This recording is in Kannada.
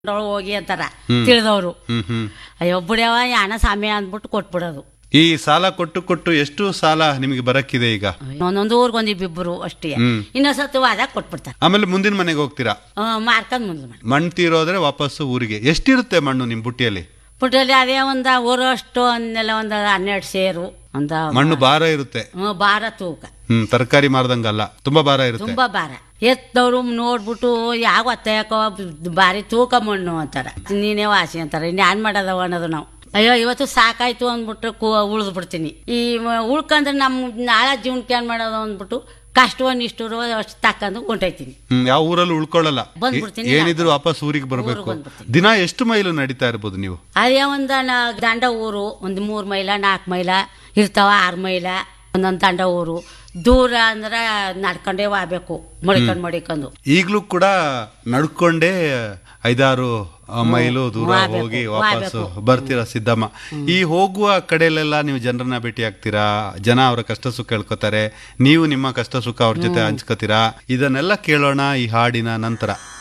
ಹೋಗಿ ಅಂತಾರ ತಿಳಿದವರು ಹ್ಮ್ ಹ್ಮ್ ಅಯ್ಯೋ ಬಿಡ್ಯವ ಯಾಣ ಸಾಮ್ಯ ಅಂದ್ಬಿಟ್ಟು ಕೊಟ್ಬಿಡೋದು ಈ ಸಾಲ ಕೊಟ್ಟು ಕೊಟ್ಟು ಎಷ್ಟು ಸಾಲ ನಿಮಗೆ ಬರಕ್ಕಿದೆ ಈಗ ಒಂದೊಂದು ಊರ್ಗೊಂದು ಇಬ್ಬಿಬ್ರು ಅಷ್ಟೇ ಹ್ಮ್. ಇನ್ನೊಂದ್ಸತಿ ವಾದ ಕೊಟ್ಬಿಡ್ತಾರೆ ಆಮೇಲೆ ಮುಂದಿನ ಮನೆಗೆ ಹೋಗ್ತೀರಾ ಮಾರ್ಕೊಂಡ್ ಮುಂದೆ ಮಾಡಿ ಮಣ್ಣು ತೀರೋದ್ರೆ ವಾಪಸ್ಸು ಊರಿಗೆ ಎಷ್ಟಿರುತ್ತೆ ಮಣ್ಣು ನಿಮ್ ಬುಟ್ಟಿಯಲ್ಲಿ ಪುಟ್ಟಲ್ಲಿ ಅದೇ ಒಂದ ಊರಷ್ಟು ಒಂದೆಲ್ಲ ಒಂದು ಹನ್ನೆರಡು ಸೇರು ಒಂದ ಮಣ್ಣು ಭಾರ ಇರುತ್ತೆ ಹ್ಮ್, ಭಾರ ತೂಕ ಹ್ಮ್ ತರಕಾರಿ ಮಾರ್ದಂಗಲ್ಲ ತುಂಬಾ ಭಾರ ಇರುತ್ತೆ ತುಂಬಾ ಭಾರ ಎತ್ತವ್ರು ನೋಡ್ಬಿಟ್ಟು ಯಾವ ಒತ್ತಾಯಕೋ ಭಾರಿ ತೂಕ ಮಣ್ಣು ಅಂತಾರ ನೀನೇ ವಾಸಿ ಅಂತಾರ ಇನ್ಯಾನ್ ಮಾಡೋದವ ಅನ್ನೋದು ನಾವು ಅಯ್ಯೋ ಇವತ್ತು ಸಾಕಾಯ್ತು ಅಂದ್ಬಿಟ್ರೆ ಕೂ ಉಳಿದು ಬಿಡ್ತೀನಿ ಈ ಮ- ಉಳ್ಕಂದ್ರೆ ನಮ್ ನಾಳೆ ಜೀವನಕ್ಕೆ ಏನ್ ಮಾಡೋದು ಅಂದ್ಬಿಟ್ಟು ಕಷ್ಟವನ್ನು ಇಷ್ಟರು ಅಷ್ಟು ತಕ್ಕಂದು ಹೊಂಟೈತೀನಿ ಹ್ಮ್ ಯಾವ ಊರಲ್ಲೂ ಉಳ್ಕೊಳ್ಳಲ್ಲ ಬಂದ್ಬಿಡ್ತೀನಿ. ಏ- ಏನಿದ್ರು ವಾಪಸ್ ಊರಿಗೆ ಬರಬೇಕು ಊರಿಗೆ ಬಂದ್ಬಿಡ್ತೀನಿ. ದಿನ ಎಷ್ಟು ಮೈಲು ನಡೀತಾ ಇರ್ಬೋದು ನೀವು ಅದೇ ಒಂದು ನ- ದಂಡ ಊರು ಒಂದು ಮೂರು ಮೈಲ ನಾಲ್ಕು ಮೈಲ ಇರ್ತಾವ ಆರು ಮೈಲ ಒಂದೊಂದು ದಂಡ ಊರು ದೂರ ಅಂದ್ರೆ ನಡ್ಕೊಂಡೇ ಹೋಗ್ಬೇಕು ಮಡಿಕೊಂಡು ಮಡಿಕೊಂಡು ಈಗ್ಲೂ ಕೂಡ ನಡ್ಕೊಂಡೇ ಐದಾರು ಆ, ಮೈಲು ದೂರ ಹೋಗ್ಬೇಕು, ಹೋಗಿ ವಾಪಸ್ ಹೋಗ್ಬೇಕು. ಬರ್ತೀರಾ ಸಿದ್ದಮ್ಮ ಈ ಹೋಗುವ ಕಡೆಯಲ್ಲೆಲ್ಲ ನೀವು ಜನರನ್ನ ಭೇಟಿ ಆಗ್ತೀರಾ ಜನ ಅವರ ಕಷ್ಟ ಸುಖ ಹೇಳ್ಕೊತಾರೆ ನೀವು ನಿಮ್ಮ ಕಷ್ಟ ಸುಖ ಅವ್ರ ಜೊತೆ ಹಂಚ್ಕೋತೀರಾ ಇದನ್ನೆಲ್ಲ ಕೇಳೋಣ ಈ ಹಾಡಿನ ನಂತರ